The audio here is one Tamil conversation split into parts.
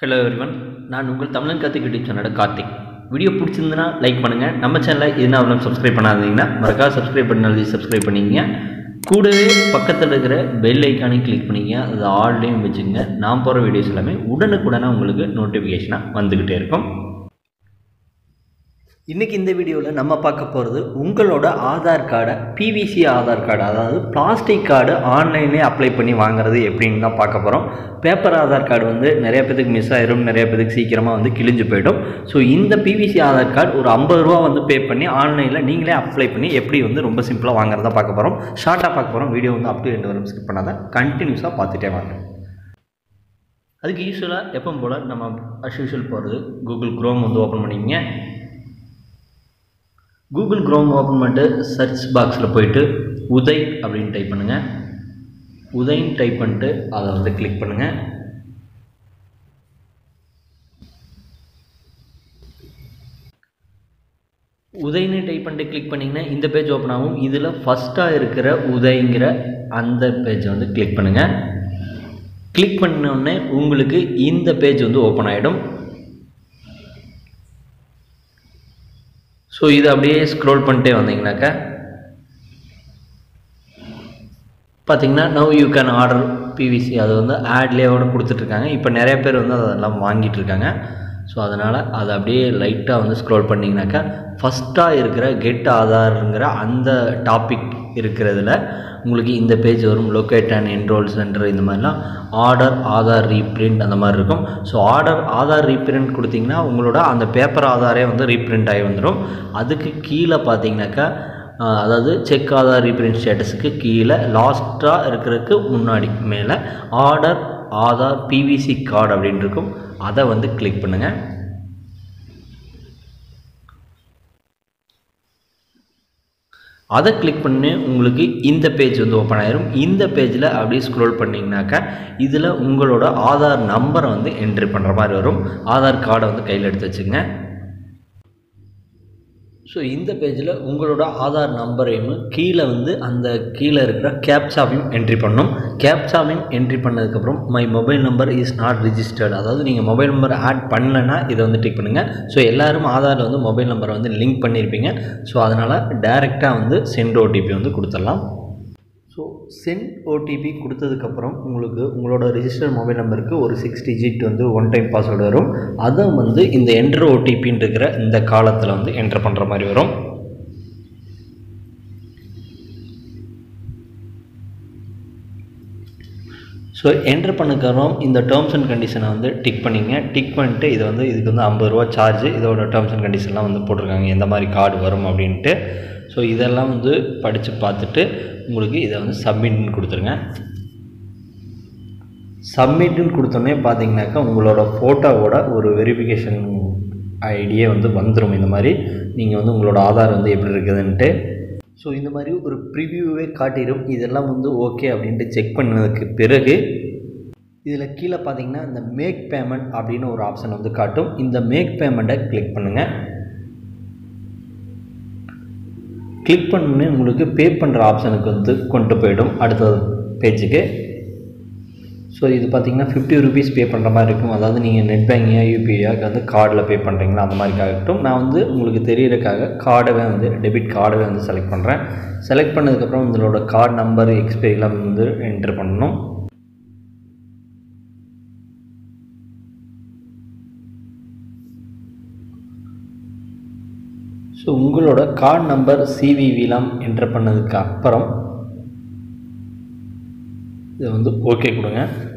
ஹலோ எவ்ரிவன் நான் உங்கள் தமிழன் கற்றுக்கிட்டு சேனலோட கார்த்திக் வீடியோ பிடிச்சிருந்துன்னா லைக் பண்ணுங்கள் நம்ம சேனலை என்ன அவ்வளோ சப்ஸ்கிரைப் பண்ணாதீங்கன்னா மறக்காம சப்ஸ்கிரைப் பண்ணி சப்ஸ்கிரைப் பண்ணிக்கங்க கூடவே பக்கத்தில் இருக்கிற பெல் ஐக்கானையும் கிளிக் பண்ணிங்க அது ஆல்லையும் வச்சுங்க நான் போகிற வீடியோஸ் எல்லாமே உடனுக்குடனே உங்களுக்கு நோட்டிஃபிகேஷனாக வந்துக்கிட்டே இருக்கும் இன்றைக்கி இந்த வீடியோவில் நம்ம பார்க்க போகிறது உங்களோட ஆதார் கார்டை பிவிசி ஆதார் கார்டு அதாவது பிளாஸ்டிக் கார்டு ஆன்லைன்லேயே அப்ளை பண்ணி வாங்குறது எப்படின்னு தான் பார்க்க போகிறோம் பேப்பர் ஆதார் கார்டு வந்து நிறைய பேத்துக்கு மிஸ் ஆயிரும் நிறைய பேத்துக்கு சீக்கிரமாக வந்து கிழிஞ்சு போயிடும் ஸோ இந்த பிவிசி ஆதார் கார்டு ஒரு ஐம்பது ரூபா வந்து பே பண்ணி ஆன்லைனில் நீங்களே அப்ளை பண்ணி எப்படி வந்து ரொம்ப சிம்பிளாக வாங்குறதா பார்க்க போகிறோம் ஷார்ட்டாக பார்க்க போகிறோம் வீடியோ வந்து அப் டு ரெண்டு வரும் ஸ்கிப் பண்ணாதான் கண்டினியூஸாக பார்த்துட்டே வாங்க அதுக்கு யூஸ்வலாக எப்போ போல் நம்ம அஸ் யூஷுவல் போகிறது கூகுள் க்ரோம் வந்து ஓப்பன் பண்ணிக்கங்க கூகுள் க்ரோம் ஓப்பன் பண்ணிட்டு சர்ச் பாக்ஸில் போயிட்டு உதய் அப்படின்னு டைப் பண்ணுங்கள் உதய்ன்னு டைப் பண்ணிட்டு அதை வந்து கிளிக் பண்ணுங்கள் உதய்னு டைப் பண்ணிட்டு கிளிக் பண்ணிங்கன்னா இந்த பேஜ் ஓப்பன் ஆகும் இதில் ஃபஸ்ட்டாக இருக்கிற உதய்ங்கிற அந்த பேஜை வந்து கிளிக் பண்ணுங்கள் கிளிக் உடனே உங்களுக்கு இந்த பேஜ் வந்து ஓப்பன் ஆகிடும் ஸோ இது அப்படியே ஸ்க்ரோல் பண்ணிட்டே வந்தீங்கன்னாக்கா பார்த்தீங்கன்னா now you can order PVC அது வந்து ஆட்லேயோட கொடுத்துட்ருக்காங்க இப்போ நிறைய பேர் வந்து அதெல்லாம் வாங்கிட்டு இருக்காங்க ஸோ அதனால் அதை அப்படியே லைட்டாக வந்து ஸ்க்ரோல் பண்ணிங்கனாக்கா ஃபஸ்ட்டாக இருக்கிற கெட் ஆதாருங்கிற அந்த டாபிக் இருக்கிறதுல உங்களுக்கு இந்த பேஜ் வரும் லொக்கேட் அண்ட் என்ரோல் சென்டர் இந்த மாதிரிலாம் ஆர்டர் ஆதார் ரீப்ரிண்ட் அந்த மாதிரி இருக்கும் ஸோ ஆர்டர் ஆதார் ரீப்ரிண்ட் கொடுத்தீங்கன்னா உங்களோட அந்த பேப்பர் ஆதாரே வந்து ரீப்ரிண்ட் ஆகி வந்துடும் அதுக்கு கீழே பார்த்தீங்கன்னாக்கா அதாவது செக் ஆதார் ரீப்ரிண்ட் ஸ்டேட்டஸுக்கு கீழே லாஸ்ட்டாக இருக்கிறதுக்கு முன்னாடி மேலே ஆர்டர் ஆதார் பிவிசி கார்டு அப்படின்னு இருக்கும் அதை வந்து கிளிக் பண்ணுங்கள் அதை கிளிக் பண்ணி உங்களுக்கு இந்த பேஜ் வந்து ஓப்பன் ஆயிரும் இந்த பேஜில் அப்படியே ஸ்க்ரோல் பண்ணிங்கனாக்கா இதில் உங்களோட ஆதார் நம்பரை வந்து என்ட்ரி பண்ணுற மாதிரி வரும் ஆதார் கார்டை வந்து கையில் எடுத்து வச்சுங்க ஸோ இந்த பேஜில் உங்களோட ஆதார் நம்பரையும் கீழே வந்து அந்த கீழே இருக்கிற கேப்சாவையும் என்ட்ரி பண்ணணும் கேப்சாவையும் என்ட்ரி பண்ணதுக்கப்புறம் my mobile number is not registered அதாவது நீங்கள் மொபைல் நம்பர் ஆட் பண்ணலைன்னா இதை வந்து டிக் பண்ணுங்கள் ஸோ எல்லோரும் ஆதாரில் வந்து மொபைல் நம்பரை வந்து லிங்க் பண்ணியிருப்பீங்க ஸோ அதனால் டைரெக்டாக வந்து சென்ட் ஓடிபி வந்து கொடுத்துடலாம் ஸோ சென்ட் ஓடிபி கொடுத்ததுக்கப்புறம் உங்களுக்கு உங்களோட ரிஜிஸ்டர் மொபைல் நம்பருக்கு ஒரு சிக்ஸ் டிஜிட் வந்து ஒன் டைம் பாஸ்வேர்டு வரும் அதை வந்து இந்த என்ட்ரு ஓடிபின்னு இருக்கிற இந்த காலத்தில் வந்து என்ட்ரு பண்ணுற மாதிரி வரும் ஸோ என்ட்ரு பண்ணக்கப்புறம் இந்த டேர்ம்ஸ் அண்ட் கண்டிஷனை வந்து டிக் பண்ணிங்க டிக் பண்ணிட்டு இது வந்து இதுக்கு வந்து ஐம்பது ரூபா சார்ஜ் இதோட டேர்ம்ஸ் அண்ட் கண்டிஷன்லாம் வந்து போட்டிருக்காங்க எந்த மாதிரி கார்டு வரும் அப்படின்ட்டு ஸோ இதெல்லாம் வந்து படித்து பார்த்துட்டு உங்களுக்கு இதை வந்து சப்மிட்னு கொடுத்துருங்க சப்மிட்னு கொடுத்தோன்னே பார்த்தீங்கன்னாக்கா உங்களோட ஃபோட்டோவோட ஒரு வெரிஃபிகேஷன் ஐடியே வந்து வந்துடும் இந்த மாதிரி நீங்கள் வந்து உங்களோட ஆதார் வந்து எப்படி இருக்குதுன்ட்டு ஸோ இந்த மாதிரி ஒரு ப்ரிவியூவே காட்டிடும் இதெல்லாம் வந்து ஓகே அப்படின்ட்டு செக் பண்ணதுக்கு பிறகு இதில் கீழே பார்த்தீங்கன்னா இந்த மேக் பேமெண்ட் அப்படின்னு ஒரு ஆப்ஷன் வந்து காட்டும் இந்த மேக் பேமெண்ட்டை கிளிக் பண்ணுங்கள் கிளிக் பண்ணி உங்களுக்கு பே பண்ணுற ஆப்ஷனுக்கு வந்து கொண்டு போயிடும் அடுத்த பேஜுக்கு ஸோ இது பார்த்திங்கன்னா ஃபிஃப்டி ருபீஸ் பே பண்ணுற மாதிரி இருக்கும் அதாவது நீங்கள் நெட் பேங்கிங்காக யூபிஐயாக வந்து கார்டில் பே பண்ணுறீங்களா அந்த மாதிரி ஆகட்டும் நான் வந்து உங்களுக்கு தெரியறதுக்காக கார்டவே வந்து டெபிட் கார்டவே வந்து செலக்ட் பண்ணுறேன் செலக்ட் பண்ணதுக்கப்புறம் உங்களோட கார்டு நம்பர் எக்ஸ்பைரிலாம் வந்து என்ட்ரு பண்ணணும் ஸோ உங்களோட கார்டு நம்பர் சிவிவிலாம் என்ட்ரு பண்ணதுக்கு அப்புறம் இதை வந்து ஓகே கொடுங்க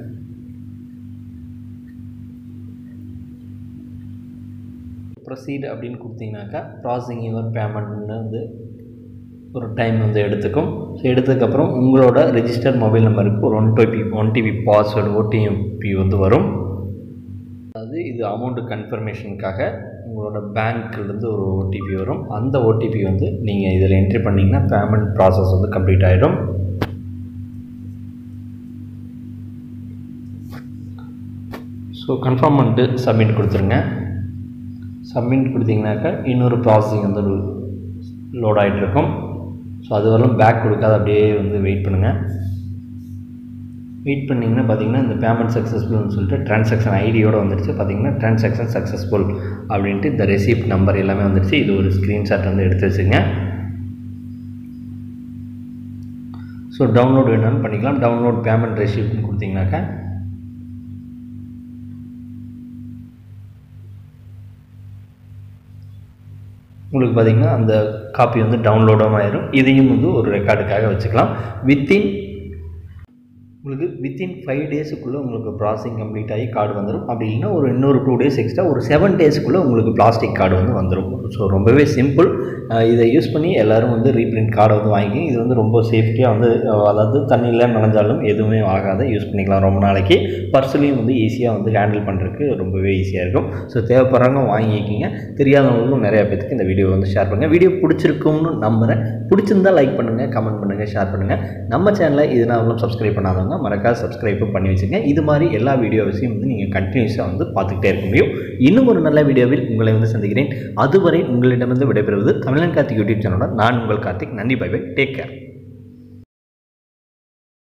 ப்ரொசீட் அப்படின்னு கொடுத்தீங்கனாக்கா ப்ராசஸிங் யுவர் பேமெண்ட்னு வந்து ஒரு டைம் வந்து எடுத்துக்கும் ஸோ எடுத்ததுக்கப்புறம் உங்களோட ரிஜிஸ்டர் மொபைல் நம்பருக்கு ஒரு OTP OTP password ஓடிஎம்பி வந்து வரும் அதாவது இது அமௌண்ட்டு கன்ஃபர்மேஷனுக்காக உங்களோட பேங்க்லேருந்து ஒரு ஓடிபி வரும் அந்த ஓடிபி வந்து நீங்கள் இதில் என்ட்ரி பண்ணிங்கன்னா பேமெண்ட் ப்ராசஸ் வந்து கம்ப்ளீட் ஆகிடும் ஸோ கன்ஃபார்ம் பண்ணிட்டு சப்மிட் கொடுத்துருங்க சப்மிட் கொடுத்தீங்கன்னாக்கா இன்னொரு ப்ராசஸிங் வந்து லோட் ஆகிட்ருக்கும் ஸோ அது வரலும் பேக் கொடுக்காத அப்படியே வந்து வெயிட் பண்ணுங்கள் வெயிட் பண்ணிங்கன்னா பார்த்தீங்கன்னா இந்த பேமெண்ட் சக்ஸஸ்ஃபுல்னு சொல்லிட்டு ட்ரான்சாக்ஷன் ஐடியோடு வந்துடுச்சு பார்த்தீங்கன்னா ட்ரான்சாக்ஷன் சக்ஸஸ்ஃபுல் அப்படின்ட்டு இந்த ரெசிப்ட் நம்பர் எல்லாமே வந்துடுச்சு இது ஒரு ஸ்க்ரீன்ஷாட் வந்து எடுத்து வச்சுங்க ஸோ டவுன்லோட் வேணாலும் பண்ணிக்கலாம் டவுன்லோட் பேமெண்ட் ரெசிப்ட்னு கொடுத்தீங்கன்னாக்கா உங்களுக்கு பார்த்தீங்கன்னா அந்த காப்பி வந்து டவுன்லோடும் ஆயிரும் இதையும் வந்து ஒரு ரெக்கார்டுக்காக வச்சுக்கலாம் வித்தின் உங்களுக்கு வித்தின் ஃபைவ் டேஸுக்குள்ளே உங்களுக்கு ப்ராசஸிங் கம்ப்ளீட் ஆகி கார்டு வந்துடும் அப்படி இல்லைன்னா ஒரு இன்னொரு டூ டேஸ் எக்ஸ்ட்ரா ஒரு செவன் டேஸ்க்குள்ளே உங்களுக்கு பிளாஸ்டிக் கார்டு வந்து வந்துடும் ஸோ ரொம்பவே சிம்பிள் இதை யூஸ் பண்ணி எல்லோரும் வந்து ரீப்ரிண்ட் கார்டை வந்து வாங்கி இது வந்து ரொம்ப சேஃப்டியாக வந்து அஹ், அதாவது தண்ணியில் நனைஞ்சாலும் எதுவுமே ஆகாத யூஸ் பண்ணிக்கலாம் ரொம்ப நாளைக்கு பர்சலையும் வந்து ஈஸியாக வந்து ஹேண்டில் பண்ணுறதுக்கு ரொம்பவே ஈஸியாக இருக்கும் ஸோ தேவைப்படுறவங்க வாங்கிக்கிங்க தெரியாதவங்களுக்கும் நிறைய பேத்துக்கு இந்த வீடியோ வந்து ஷேர் பண்ணுங்கள் வீடியோ பிடிச்சிருக்கும்னு நம்புகிறேன் பிடிச்சிருந்தா லைக் பண்ணுங்கள் கமெண்ட் பண்ணுங்கள் ஷேர் பண்ணுங்கள் நம்ம சேனலை இது நான் சப்ஸ்கிரைப் பண்ணாதவங்க மறக்காத சப்ஸ்கிரைப்பும் பண்ணி வச்சுங்க இது மாதிரி எல்லா வீடியோஸையும் வந்து நீங்கள் கண்டினியூஸாக வந்து பார்த்துக்கிட்டே இருக்க முடியும் இன்னும் ஒரு நல்ல வீடியோவில் உங்களை வந்து சந்திக்கிறேன் அதுவரை உங்களிடமிருந்து விடைபெறுவது தமிழன் கார்த்திக் யூடியூப் சேனலோட நான் உங்கள் கார்த்திக் நன்றி பை பை டேக் கேர்